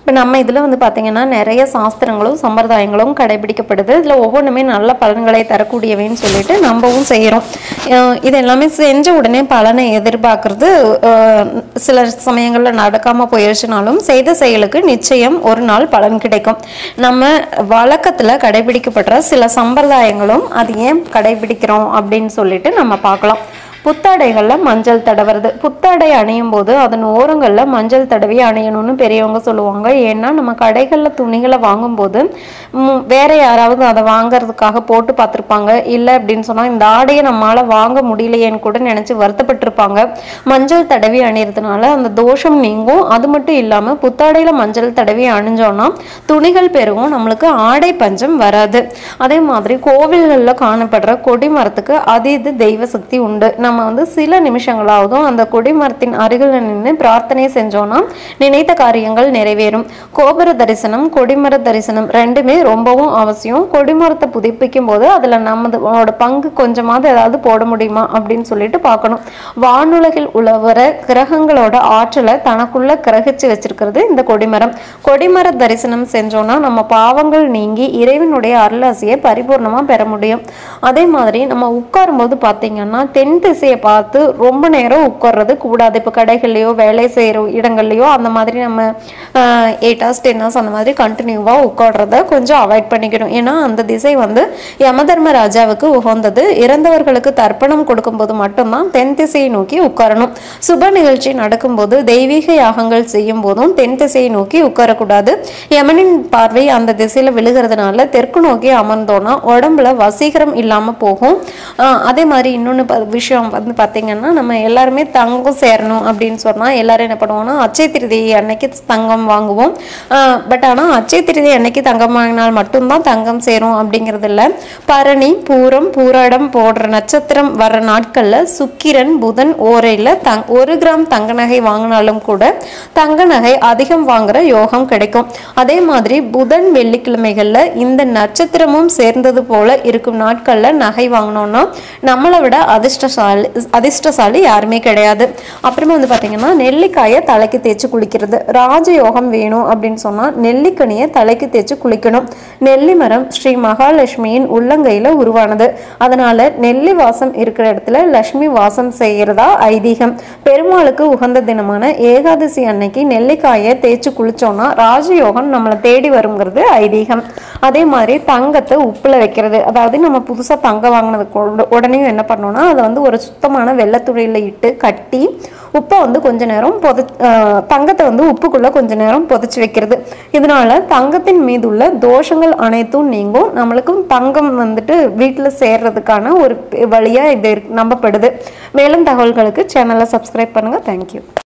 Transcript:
இப்போ நம்ம இதில் வந்து பார்த்திங்கன்னா நிறைய சாஸ்திரங்களும் சம்பிரதாயங்களும் கடைபிடிக்கப்படுது இதில் ஒவ்வொன்றுமே நல்ல பலன்களை தரக்கூடியவைன்னு சொல்லிட்டு நம்பவும் செய்கிறோம் இது எல்லாமே செஞ்ச உடனே பலனை எதிர்பார்க்கறது அஹ், சில சமயங்களில் நடக்காமல் போயிடுச்சுனாலும் செய்த செயலுக்கு நிச்சயம் ஒரு நாள் பலன் கிடைக்கும் நம்ம வழக்கத்தில் கடைபிடிக்கப்படுற சில சம்பிரதாயங்களும் அது ஏன் கடைபிடிக்கிறோம் அப்படின்னு சொல்லிட்டு நம்ம பார்க்கலாம் புத்தாடைகளில் மஞ்சள் தடவுறது புத்தாடை அணியும் போது அதன் ஓரங்களில் மஞ்சள் தடவி அணியணும்னு பெரியவங்க சொல்லுவாங்க ஏன்னா நம்ம கடைகளில் துணிகளை வாங்கும்போது ம், வேற யாராவது அதை வாங்குறதுக்காக போட்டு பார்த்துருப்பாங்க இல்லை அப்படின்னு சொன்னால் இந்த ஆடையை நம்மளால் வாங்க முடியலையேன்னு கூட நினச்சி வருத்தப்பட்டிருப்பாங்க மஞ்சள் தடவி அணியறதுனால அந்த தோஷம் நீங்கும் அது மட்டும் இல்லாமல் புத்தாடையில் மஞ்சள் தடவி அணிஞ்சோன்னா துணிகள் பெருகும் நம்மளுக்கு ஆடை பஞ்சம் வராது அதே மாதிரி கோவில்களில் காணப்படுற கொடி மரத்துக்கு அதீத தெய்வ சக்தி உண்டு நம்ம வந்து சில நிமிஷங்களாவதும் அந்த கொடி மரத்தின் அருகில் நின்று பிரார்த்தனை செஞ்சோம்னா நினைத்த காரியங்கள் நிறைவேறும் கோபுர தரிசனம் கொடிமர தரிசனம் ரெண்டுமே ரொம்பவும் அவசியம் கொடிமரத்தை புதுப்பிக்கும் போது அதில் நம்மளோட பங்கு கொஞ்சமாவது ஏதாவது போட முடியுமா அப்படின்னு சொல்லிட்டு பார்க்கணும் வானுலகில் உழவர கிரகங்களோட ஆற்றலை தனக்குள்ள கிரகிச்சு வச்சிருக்கிறது இந்த கொடிமரம் கொடிமர தரிசனம் செஞ்சோம்னா நம்ம பாவங்கள் நீங்கி இறைவனுடைய அருளாசியை பரிபூர்ணமா பெற முடியும் அதே மாதிரி நம்ம உட்காரும்போது பார்த்தீங்கன்னா தென் திசையை பார்த்து ரொம்ப நேரம் உட்கார்றது கூடாது இப்போ கடைகள்லையோ வேலை செய்கிற இடங்கள்லையோ அந்த மாதிரி நம்ம எயிட் ஹவர்ஸ் டென் ஹவர்ஸ் அந்த மாதிரி கண்டினியூவாக உட்கார்றத கொஞ்சம் அவாய்ட் பண்ணிக்கணும் ஏன்னா அந்த திசை வந்து யமதர்ம ராஜாவுக்கு உகந்தது இறந்தவர்களுக்கு தர்ப்பணம் கொடுக்கும்போது மட்டும்தான் தென் திசையை நோக்கி உட்காரணும் சுப நிகழ்ச்சி நடக்கும்போது தெய்வீக யாகங்கள் செய்யும் போதும் தென் திசையை நோக்கி உட்காரக்கூடாது யமனின் பார்வை அந்த திசையில விழுகிறதுனால தெற்கு நோக்கி அமர்ந்தோம்னா உடம்புல வசீகரம் இல்லாம போகும் ஆஹ் அதே மாதிரி இன்னொன்று விஷயம் வந்து பார்த்தீங்கன்னா நம்ம எல்லாருமே தங்கம் சேரணும் அப்படின்னு சொன்னா எல்லாரும் என்ன பண்ணுவோம்னா அச்சய திருதியை அன்னைக்கு தங்கம் வாங்குவோம் பட் ஆனால் அச்சய திருதி அன்னைக்கு தங்கம் வாங்கினால் மட்டும்தான் தங்கம் சேரும் அப்படிங்கிறது இல்லை பரணி பூரம் பூராடம் போடுற நட்சத்திரம் வர்ற நாட்கள்ல சுக்கிரன் புதன் ஓரையில் தங் ஒரு கிராம் தங்க நகை வாங்கினாலும் கூட தங்க நகை அதிகம் வாங்குற யோகம் கிடைக்கும் அதே மாதிரி புதன் வெள்ளிக்கிழமைகள்ல இந்த நட்சத்திரமும் சேர்ந்தது போல இருக்கும் நாட்கள்ல நகை வாங்கினோம்னா நம்மளை விட அதிர்ஷ்டசாலி அதிர்ஷ்டசாலி யாருமே கிடையாது அப்புறமா வந்து பார்த்தீங்கன்னா நெல்லிக்காயை தலைக்கு தேய்ச்சி குளிக்கிறது ராஜயோகம் வேணும் அப்படின்னு சொன்னா நெல்லிக்கனியை தலைக்கு தேய்ச்சி குளிக்கணும் நெல்லி மரம் ஸ்ரீ மகாலட்சுமியின் உள்ளங்கையில உருவானது அதனால நெல்லி வாசம் இருக்கிற இடத்துல லட்சுமி வாசம் செய்கிறதா ஐதீகம் பெருமாளுக்கு உகந்த தினமான ஏகாதசி அன்னைக்கு நெல்லிக்காயை தேய்ச்சி குளிச்சோம்னா ராஜயோகம் நம்மளை தேடி வருங்கிறது ஐதீகம் அதே மாதிரி தங்கத்தை உப்புல வைக்கிறது அதாவது நம்ம புதுசா தங்கம் வாங்கினதுக்கு உட- உடனே என்ன பண்ணோம்னா அதை வந்து ஒரு சுத்தமான வெள்ளை துணியில இட்டு கட்டி உப்பை வந்து கொஞ்ச நேரம் பொத ஆஹ் தங்கத்தை வந்து உப்புக்குள்ள கொஞ்ச நேரம் புதைச்சி வைக்கிறது இதனால தங்கத்தின் மீது உள்ள தோஷங்கள் அனைத்தும் நீங்கும் நம்மளுக்கும் தங்கம் வந்துட்டு வீட்டில் சேர்றதுக்கான ஒரு வழியா இது இருக்கு- நம்பப்படுது மேலும் தகவல்களுக்கு சேனலை சப்ஸ்கிரைப் பண்ணுங்க தேங்க்யூ